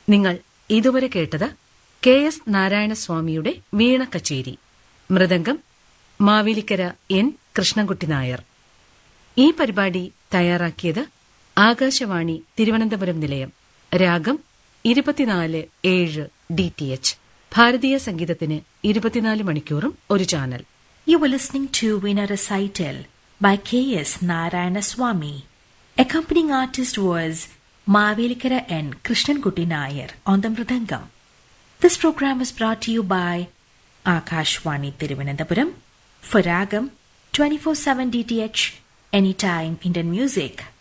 നിങ്ങൾ ഇതുവരെ കേട്ടത് കെ എസ് നാരായണസ്വാമിയുടെ വീണ കച്ചേരി മൃദംഗം മാവേലിക്കര എൻ കൃഷ്ണൻകുട്ടി നായർ ഈ പരിപാടി തയ്യാറാക്കിയത് ആകാശവാണി തിരുവനന്തപുരം നിലയം രാഗം ഇരുപത്തിനാല് ഏഴ് ഡി ടി എച്ച് ഭാരതീയ സംഗീതത്തിന് ഇരുപത്തിനാല് മണിക്കൂറും ഒരു channel You were listening to Veena Recital by K.S. Narayana Swami. Accompanying artist was Mavelikara N. Krishnankuti Nair on the Mridangam. This program was brought to you by Akashwani Tiruvananthapuram for Ragam 24-7 DTH Anytime Indian Music.